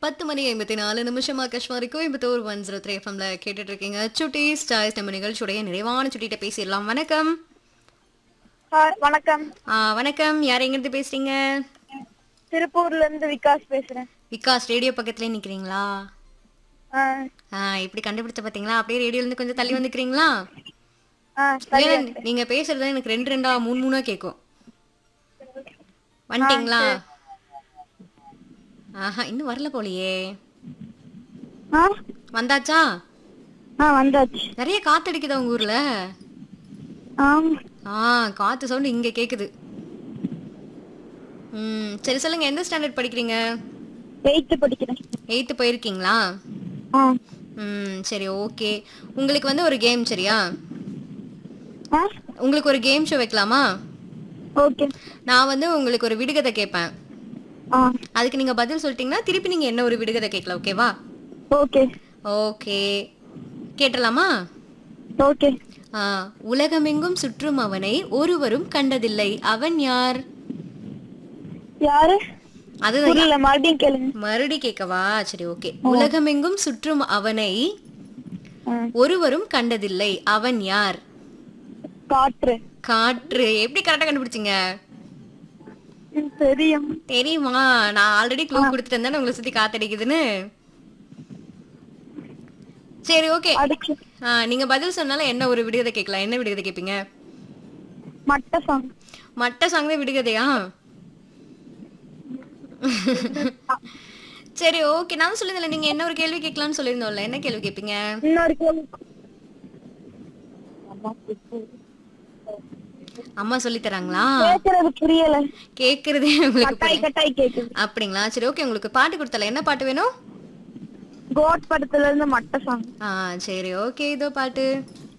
பத்து மணி ஐம்பத்தி நாலு நிமிஷமா Kashmiri Coimbatore one zero three எஃப்எம்ல கேட்டுட்டு இருக்கீங்க சுட்டி ஸ்டாய்ஸ் நம்ம நிகழ்ச்சியுடைய நிறைவான சுட்டிகிட்ட பேசிடலாம் வணக்கம் ஆ, வணக்கம் ஆ, வணக்கம் யார் எங்கிருந்து பேசுறீங்க திருப்பூர்ல இருந்து விகாஸ் பேசுறேன் விகாஸ் ரேடியோ பக்கத்துலேயே நிக்கிறீங்களா ஆ, ஆ இப்படி கண்டுபிடிச்ச பாத்தீங்களா அப்படியே ரேடியோல இருந்து கொஞ்சம் தள்ளி வந்துக்கிறீங்களா ஆ, சரி ஏன் நீங்க பேசுறது எனக்கு ரெண்டு ரெண்டா மூணு மூணா கேட்கும் வந்துட்டீங்களா ஆஹா இன்னும் வரல போலியே ஆ வந்தாச்சா ஆ வந்தாச்சு நிறைய காத்தடிக்குதா உங்க ஊர்ல ஆம் ஆ காத்து சவுண்ட் இங்க கேக்குது ம் சரி சொல்லுங்க எந்த ஸ்டாண்டர்ட் படிக்கிறீங்க எயித்து படிக்கிறேன் எயித்து போயிருக்கீங்களா ஆ ம் சரி ஓகே உங்களுக்கு வந்து ஒரு கேம் சரியா ஆ உங்களுக்கு ஒரு கேம் ஷோ வைக்கலாமா ஓகே நான் வந்து உங்களுக்கு ஒரு விடுகதை கேட்பேன் ஆ அதுக்கு நீங்க பதில் சொல்லிட்டீங்கன்னா திருப்பி நீங்க என்ன ஒரு விடுகதை கேட்கலாம் ஓகேவா ஓகே ஓகே கேட்டலாமா ஓகே ஆ, உலகமெங்கும் சுற்றும் அவனை ஒருவரும் கண்டதில்லை அவன் யார் யாரு அதுதான் புரியல மறுபடியும் கேளுங்க மறுபடி கேட்கவா சரி ஓகே உலகமெங்கும் சுற்றும் அவனை ஆ, ஒருவரும் கண்டதில்லை அவன் யார் காற்று காற்று எப்படி கரெக்டா கண்டுபிடிச்சீங்க ம், தெரியும் தெரியுமா நான் ஆல்ரெடி க்ளூ கொடுத்துட்டு தானே உங்களை சுத்தி காத்தடிக்குதுன்னு சரி ஓகே அடிச்சு நீங்க பதில் சொன்னாலும் என்ன ஒரு விடுகதை கேட்கலாம் என்ன விடுகதை கேட்பீங்க மட்ட சாங் மட்ட சாங் தான் விடுகதையா சரி ஓகே நான் சொல்லுதில்ல நீங்க என்ன ஒரு கேள்வி கேட்கலாம்னு சொல்லியிருந்தோம்ல என்ன கேள்வி கேட்பீங்க இன்னொரு கேள்வி அம்மா சொல்லி தராங்களா கேக்குறது புரியல கேக்குறதே உங்களுக்கு கட்டாய் புரியல. கட்டாய் கேக்குது அப்படிங்களா சரி ஓகே உங்களுக்கு பாட்டு கொடுத்தல என்ன பாட்டு வேணும் கோட் படத்துல இருந்து மட்ட சாங் ஆ சரி ஓகே இதோ பாட்டு